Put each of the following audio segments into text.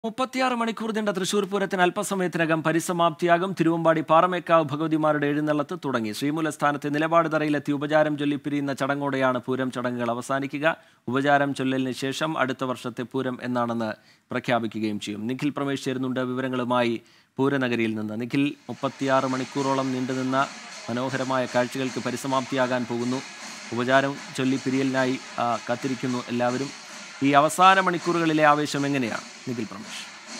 മുപ്പത്തിയാറ് മണിക്കൂർ നീണ്ട തൃശൂർ പൂരത്തിന് അല്പസമയത്തിനകം പരിസമാപ്തിയാകും തിരുവമ്പാടി പാറമേക്കാവ് ഭഗവതിമാരുടെ എഴുന്നള്ളത്ത് തുടങ്ങി ശ്രീമൂലസ്ഥാനത്തെ നിലപാട് തറയിലെത്തി ഉപചാരം ചൊല്ലി പിരിയുന്ന ചടങ്ങോടെയാണ് പൂരം ചടങ്ങുകൾ അവസാനിക്കുക ഉപചാരം ചൊല്ലലിന് ശേഷം അടുത്ത വർഷത്തെ പൂരം എന്നാണെന്ന് പ്രഖ്യാപിക്കുകയും ചെയ്യും നിഖിൽ പ്രമേഷ് ചേരുന്നുണ്ട് വിവരങ്ങളുമായി പൂരനഗരിയിൽ നിന്ന് നിഖിൽ മുപ്പത്തിയാറ് മണിക്കൂറോളം നീണ്ടുനിന്ന മനോഹരമായ കാഴ്ചകൾക്ക് പരിസമാപ്തിയാകാൻ പോകുന്നു ഉപചാരം ചൊല്ലി പിരിയലിനായി ആ, കാത്തിരിക്കുന്നു എല്ലാവരും ഈ അവസാന മണിക്കൂറുകളിലെ ആവേശം എങ്ങനെയാണ് നിഖിൽ പ്രമേഷ്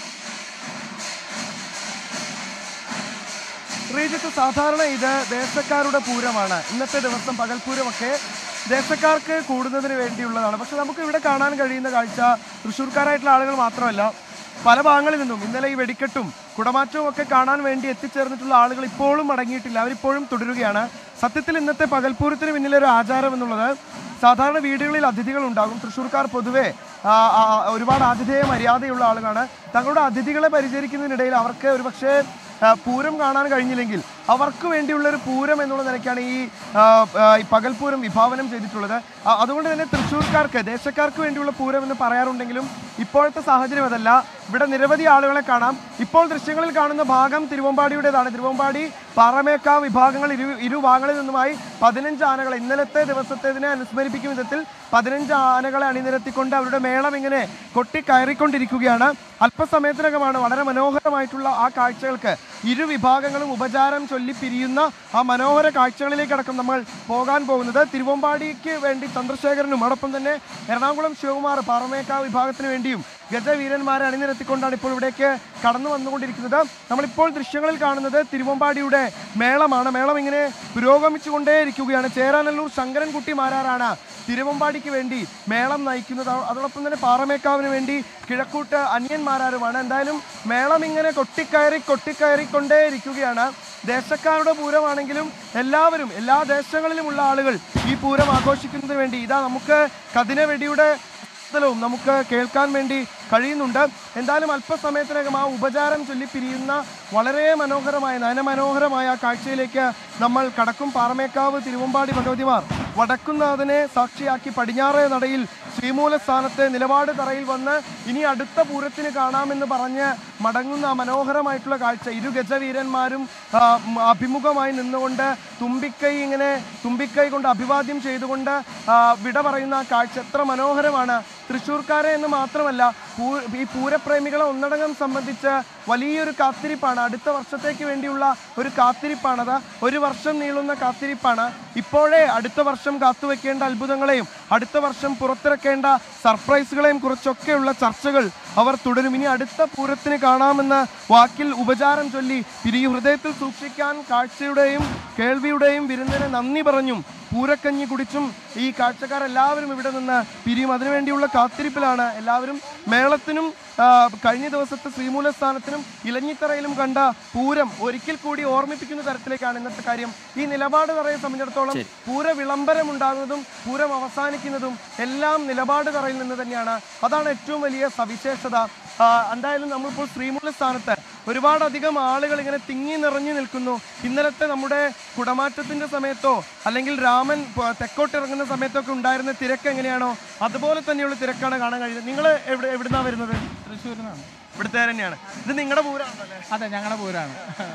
ശ്രീജിത്ത് സാധാരണ ഇത് ദേശക്കാരുടെ പൂരമാണ് ഇന്നത്തെ ദിവസം പകൽപൂരമൊക്കെ ദേശക്കാർക്ക് കൂടുന്നതിന് വേണ്ടിയുള്ളതാണ് പക്ഷെ നമുക്ക് ഇവിടെ കാണാൻ കഴിയുന്ന കാഴ്ച തൃശ്ശൂർക്കാരായിട്ടുള്ള ആളുകൾ മാത്രമല്ല പല ഭാഗങ്ങളിൽ നിന്നും ഇന്നലെ ഈ വെടിക്കെട്ടും കുടമാറ്റവും ഒക്കെ കാണാൻ വേണ്ടി എത്തിച്ചേർന്നിട്ടുള്ള ആളുകൾ ഇപ്പോഴും മടങ്ങിയിട്ടില്ല അവരിപ്പോഴും തുടരുകയാണ് സത്യത്തിൽ ഇന്നത്തെ പകൽപൂരത്തിന് പിന്നിലൊരു ആചാരം എന്നുള്ളത് സാധാരണ വീടുകളിൽ അതിഥികൾ ഉണ്ടാകും തൃശ്ശൂർക്കാർ പൊതുവെ ആ, ആ, ഒരുപാട് ആതിഥേയ മര്യാദയുള്ള ആളുകളാണ് തങ്ങളുടെ അതിഥികളെ പരിചരിക്കുന്നതിനിടയിൽ അവർക്ക് ഒരുപക്ഷേ ആ, പൂരം കാണാൻ കഴിഞ്ഞില്ലെങ്കിൽ അവർക്ക് വേണ്ടിയുള്ള ഒരു പൂരം എന്നുള്ള നിലയ്ക്കാണ് ഈ ആ, ആ, ഈ പകൽപൂരം വിഭാവനം ചെയ്തിട്ടുള്ളത് ആ, അതുകൊണ്ട് തന്നെ തൃശ്ശൂർക്കാർക്ക് ദേശക്കാർക്ക് വേണ്ടിയുള്ള പൂരം എന്ന് പറയാറുണ്ടെങ്കിലും ഇപ്പോഴത്തെ സാഹചര്യം അതല്ല ഇവിടെ നിരവധി ആളുകളെ കാണാം ഇപ്പോൾ ദൃശ്യങ്ങളിൽ കാണുന്ന ഭാഗം തിരുവമ്പാടിയുടേതാണ് തിരുവമ്പാടി പാറമേക്കാവ് വിഭാഗങ്ങൾ ഇരു ഇരുഭാഗങ്ങളിൽ നിന്നുമായി പതിനഞ്ച് ആനകളെ ഇന്നലത്തെ ദിവസത്തേതിനെ അനുസ്മരിപ്പിക്കും വിധത്തിൽ പതിനഞ്ച് ആനകളെ അണിനിരത്തിക്കൊണ്ട് അവരുടെ മേളം ഇങ്ങനെ കൊട്ടിക്കയറിക്കൊണ്ടിരിക്കുകയാണ് അല്പസമയത്തിനകമാണ് വളരെ മനോഹരമായിട്ടുള്ള ആ കാഴ്ചകൾക്ക് ഇരു വിഭാഗങ്ങളും ഉപചാരം ചൊല്ലി പിരിയുന്ന ആ മനോഹര കാഴ്ചകളിലേക്കടക്കം നമ്മൾ പോകാൻ പോകുന്നത് തിരുവമ്പാടിക്ക് വേണ്ടി ചന്ദ്രശേഖരനും അതോടൊപ്പം തന്നെ എറണാകുളം ശിവകുമാർ പാറമേക്കാവ് വിഭാഗത്തിന് വേണ്ടിയും ഗജവീരന്മാരെ അണിനിരത്തിക്കൊണ്ടാണ് ഇപ്പോൾ ഇവിടേക്ക് കടന്നു വന്നുകൊണ്ടിരിക്കുന്നത് നമ്മളിപ്പോൾ ദൃശ്യങ്ങളിൽ കാണുന്നത് തിരുവമ്പാടിയുടെ മേളമാണ് മേളം ഇങ്ങനെ പുരോഗമിച്ചുകൊണ്ടേയിരിക്കുകയാണ് ചേരാനല്ലൂർ ശങ്കരൻകുട്ടി മാരാറാണ് തിരുവമ്പാടിക്ക് വേണ്ടി മേളം നയിക്കുന്നത് അ- അതോടൊപ്പം തന്നെ പാറമേക്കാവിന് വേണ്ടി കിഴക്കൂട്ട് അന്യന്മാരാരുമാണ് എന്തായാലും മേളം ഇങ്ങനെ കൊട്ടിക്കയറി കൊട്ടിക്കയറിക്കൊണ്ടേയിരിക്കുകയാണ് ദേശക്കാരുടെ പൂരമാണെങ്കിലും എല്ലാവരും എല്ലാ ദേശങ്ങളിലുമുള്ള ആളുകൾ ഈ പൂരം ആഘോഷിക്കുന്നതിന് വേണ്ടി ഇതാ നമുക്ക് കതിനവെടിയുടെ സ്ഥലവും നമുക്ക് കേൾക്കാൻ വേണ്ടി കഴിയുന്നുണ്ട് എന്തായാലും അല്പസമയത്തിനകം ആ ഉപചാരം ചൊല്ലി പിരിയുന്ന വളരെ മനോഹരമായ നയനമനോഹരമായ ആ കാഴ്ചയിലേക്ക് നമ്മൾ കടക്കും പാറമേക്കാവ് തിരുവമ്പാടി ഭഗവതിമാർ വടക്കുന്നാഥനെ സാക്ഷിയാക്കി പടിഞ്ഞാറേ നടയിൽ ശ്രീമൂല സ്ഥാനത്ത് നിലപാട് തറയിൽ വന്ന് ഇനി അടുത്ത പൂരത്തിന് കാണാമെന്ന് പറഞ്ഞ് മടങ്ങുന്ന ആ മനോഹരമായിട്ടുള്ള കാഴ്ച ഇരു ഗജവീരന്മാരും ആ, ഉം, അഭിമുഖമായി നിന്നുകൊണ്ട് തുമ്പിക്കൈ ഇങ്ങനെ തുമ്പിക്കൈ കൊണ്ട് അഭിവാദ്യം ചെയ്തുകൊണ്ട് ആ, വിട പറയുന്ന ആ കാഴ്ച എത്ര മനോഹരമാണ് തൃശ്ശൂർക്കാരെ എന്ന് മാത്രമല്ല പൂ ഈ പൂരപ്രേമികളെ ഒന്നടങ്കം സംബന്ധിച്ച് വലിയൊരു കാത്തിരിപ്പാണ് അടുത്ത വർഷത്തേക്ക് വേണ്ടിയുള്ള ഒരു കാത്തിരിപ്പാണത് ഒരു വർഷം നീളുന്ന കാത്തിരിപ്പാണ് ഇപ്പോഴേ അടുത്ത വർഷം കാത്തുവെക്കേണ്ട അത്ഭുതങ്ങളെയും അടുത്ത വർഷം പുറത്തിറക്കേണ്ട സർപ്രൈസുകളെയും കുറിച്ചൊക്കെയുള്ള ചർച്ചകൾ അവർ തുടരും ഇനി അടുത്ത പൂരത്തിന് കാണാമെന്ന വാക്കിൽ ഉപചാരം ചൊല്ലി പിരി ഹൃദയത്തിൽ സൂക്ഷിക്കാൻ കാഴ്ചയുടെയും കേൾവിയുടെയും വിരുന്നിന് നന്ദി പറഞ്ഞും പൂരക്കഞ്ഞി കുടിച്ചും ഈ കാഴ്ചക്കാരെല്ലാവരും ഇവിടെ നിന്ന് പിരിയും അതിനുവേണ്ടിയുള്ള കാത്തിരിപ്പിലാണ് എല്ലാവരും മേളത്തിനും ആ, കഴിഞ്ഞ ദിവസത്തെ ശ്രീമൂലസ്ഥാനത്തിനും ഇലഞ്ഞിത്തറയിലും കണ്ട പൂരം ഒരിക്കൽ കൂടി ഓർമ്മിപ്പിക്കുന്ന തരത്തിലേക്കാണ് ഇന്നത്തെ കാര്യം ഈ നിലപാട് തറയെ സംബന്ധിച്ചിടത്തോളം പൂര വിളംബരം ഉണ്ടാകുന്നതും പൂരം അവസാനിക്കുന്നതും എല്ലാം നിലപാട് തറയിൽ നിന്ന് തന്നെയാണ് അതാണ് ഏറ്റവും വലിയ സവിശേഷത ആ, എന്തായാലും നമ്മളിപ്പോൾ ശ്രീമൂല സ്ഥാനത്ത് ഒരുപാടധികം ആളുകൾ ഇങ്ങനെ തിങ്ങി നിറഞ്ഞു നിൽക്കുന്നു ഇന്നലത്തെ നമ്മുടെ കുടമാറ്റത്തിന്റെ സമയത്തോ അല്ലെങ്കിൽ രാമൻ പ- തെക്കോട്ടിറങ്ങുന്ന സമയത്തൊക്കെ ഉണ്ടായിരുന്ന തിരക്ക് എങ്ങനെയാണോ അതുപോലെ തന്നെയുള്ള തിരക്കാണ് കാണാൻ കഴിയുന്നത് നിങ്ങൾ എവിടെ എവിടുന്നാ വരുന്നത് തൃശ്ശൂരിൽ നിന്നാണ് ഇവിടുത്തെ തന്നെയാണ് ഇത് നിങ്ങളുടെ പൂരാണല്ലേ അതെ ഞങ്ങളുടെ പൂരാണ്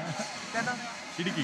ഇടുക്കി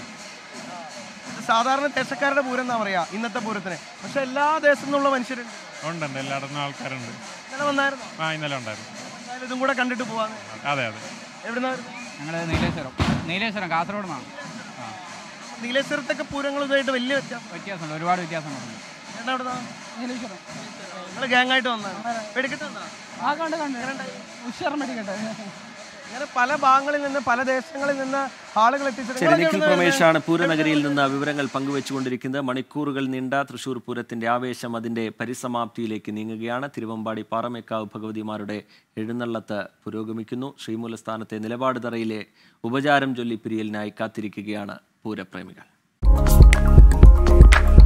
ഇത് സാധാരണ ദേശക്കാരുടെ പൂരം എന്നാ പറയാ ഇന്നത്തെ പൂരത്തിന് പക്ഷെ എല്ലാ ദേശത്തു നിന്നുള്ള മനുഷ്യരുണ്ട് ഉണ്ടുണ്ട് എല്ലായിടത്തും ആൾക്കാരുണ്ട് ഇന്നലെ വന്നായിരുന്നു ആ ഇന്നലെ ഉണ്ടായിരുന്നു എന്തായാലും ഇതും കൂടെ കണ്ടിട്ട് പോവാന്ന് അതെ അതെ എവിടുന്നാ വരുന്നത്? ഞങ്ങൾ നീലേശ്വരം നീലേശ്വരം കാസർഗോഡ് നിന്നാണ് ആ നീലേശ്വരത്തൊക്കെ പൂരങ്ങൾ ഇതായിട്ട് വലിയ വ്യത്യാസം വ്യത്യാസമുണ്ട് ഒരുപാട് വ്യത്യാസങ്ങളുണ്ട് ചേട്ടാ എവിടുന്നാ നീലേശ്വരം നിങ്ങൾ ഗ്യാങ് ആയിട്ട് വന്നാണ് വെടിക്കെട്ട് വന്നാ ആ കണ്ട് കണ്ട് ഉഷാർ മെഡിക്കട്ടെ ഇങ്ങനെ പല ഭാഗങ്ങളിൽ നിന്ന് പല ദേശങ്ങളിൽ നിന്ന് ആളുകൾ എത്തിച്ചത് ശരി നിഖിൽ പ്രമേഷാണ് പൂരനഗരിയിൽ നിന്ന് വിവരങ്ങൾ പങ്കുവെച്ചുകൊണ്ടിരിക്കുന്നത് മണിക്കൂറുകൾ നീണ്ട തൃശൂർ പൂരത്തിന്റെ ആവേശം അതിന്റെ പരിസമാപ്തിയിലേക്ക് നീങ്ങുകയാണ് തിരുവമ്പാടി പാറമേക്കാവ് ഭഗവതിമാരുടെ എഴുന്നള്ളത്ത് പുരോഗമിക്കുന്നു ശ്രീമൂലസ്ഥാനത്തെ നിലപാട് തറയിലെ ഉപചാരം ചൊല്ലി പിരിയലിനായി കാത്തിരിക്കുകയാണ് പൂരപ്രേമികൾ